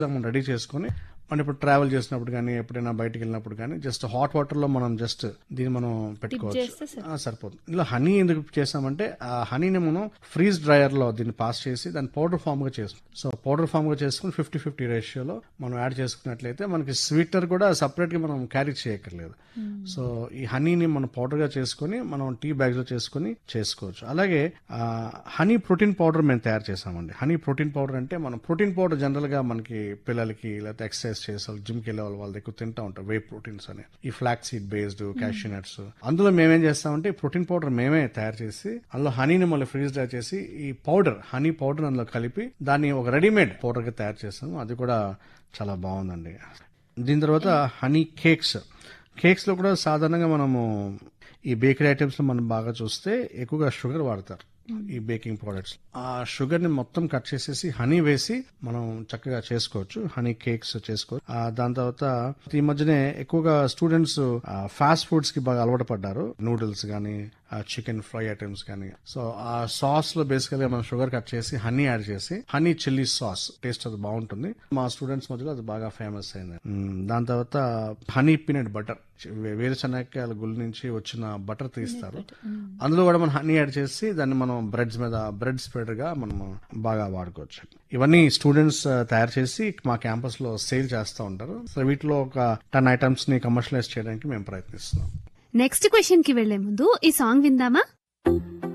మనం రెడీ చేసుకొని మనం ఇప్పుడు ట్రావెల్ చేసినప్పుడు కానీ ఎప్పుడైనా బయటికి వెళ్ళినప్పుడు కానీ జస్ట్ హాట్ వాటర్ లో మనం జస్ట్ దీన్ని మనం చేస్తే పెట్టుకోవచ్చు ఆ, సరిపోతుంది ఇందులో హనీ ఎందుకు చేసామంటే ఆ హనీని మనం ఫ్రీజ్ డ్రైయర్ లో దీన్ని పాస్ చేసి దాన్ని పౌడర్ ఫామ్ గా చేస్తాం సో పౌడర్ ఫామ్ గా చేసుకుని ఫిఫ్టీ ఫిఫ్టీ రేషియోలో మనం యాడ్ చేసుకున్నట్లయితే మనకి స్వీటర్ కూడా సపరేట్ గా మనం క్యారీ చేయక్కర్లేదు సో ఈ హనీని మనం పౌడర్ గా చేసుకుని మనం టీ బ్యాగ్స్ లో చేసుకుని చేసుకోవచ్చు అలాగే హనీ ప్రోటీన్ పౌడర్ మేము తయారు చేసామండి హనీ ప్రోటీన్ పౌడర్ అంటే మనం ప్రోటీన్ పౌడర్ జనరల్ గా మనకి పిల్లలకి లేకపోతే ఎక్సర్సైజ్ చేసే వాళ్ళు జిమ్ కి వెళ్ళే వాళ్ళు వాళ్ళు ఎక్కువ తింటా ఉంటారు వే ప్రోటీన్స్ అని ఈ flax seed based cashew nuts అందులో మేమేం చేస్తామంటే ప్రోటీన్ పౌడర్ మేమే తయారు చేసి అందులో హనీని మళ్ళీ ఫ్రీజ్ డ్రై చేసి ఈ పౌడర్ హనీ పౌడర్ అందులో కలిపి దాన్ని ఒక రెడీమేడ్ పౌడర్ గా తయారు చేస్తాము అది కూడా చాలా బాగుందండి దీని తర్వాత హనీ కేక్స్ కేక్స్ లో కూడా సాధారణంగా మనము ఈ బేకరీ ఐటమ్స్ లో మనం బాగా చూస్తే ఎక్కువగా షుగర్ వాడతారు ఈ బేకింగ్ ప్రోడక్ట్స్ ఆ షుగర్ ని మొత్తం కట్ చేసేసి హనీ వేసి మనం చక్కగా చేసుకోవచ్చు హనీ కేక్స్ చేసుకోవచ్చు ఆ, దాని తర్వాత ఈ మధ్యనే ఎక్కువగా స్టూడెంట్స్ ఫాస్ట్ ఫుడ్స్ కి బాగా అలవాటు పడ్డారు నూడిల్స్ గానీ చికెన్ ఫ్రై ఐటమ్స్ కానీ సో ఆ సాస్ లో బేసికల్ గా మనం షుగర్ కట్ చేసి హనీ యాడ్ చేసి హనీ చిల్లీ సాస్ టేస్ట్ అది బాగుంటుంది మా స్టూడెంట్స్ మధ్యలో అది బాగా ఫేమస్ అయింది మ్, దాని తర్వాత హనీ పీనట్ బటర్ వేరుశనగకాయల గుళ్ళు నుంచి వచ్చిన బటర్ తీస్తారు అందులో కూడా మనం హనీ యాడ్ చేసి దాన్ని మనం బ్రెడ్స్ మీద బ్రెడ్ స్ప్రెడర్ గా మనం బాగా వాడుకోవచ్చు ఇవన్నీ స్టూడెంట్స్ తయారు చేసి మా క్యాంపస్ లో సేల్ చేస్తూ ఉంటారు సో వీటిలో ఒక టెన్ ఐటమ్స్ ని కమర్షియలైజ్ చేయడానికి మేము ప్రయత్నిస్తున్నాం నెక్స్ట్ క్వశ్చన్ కి వెళ్లే ముందు ఈ సాంగ్ విందామా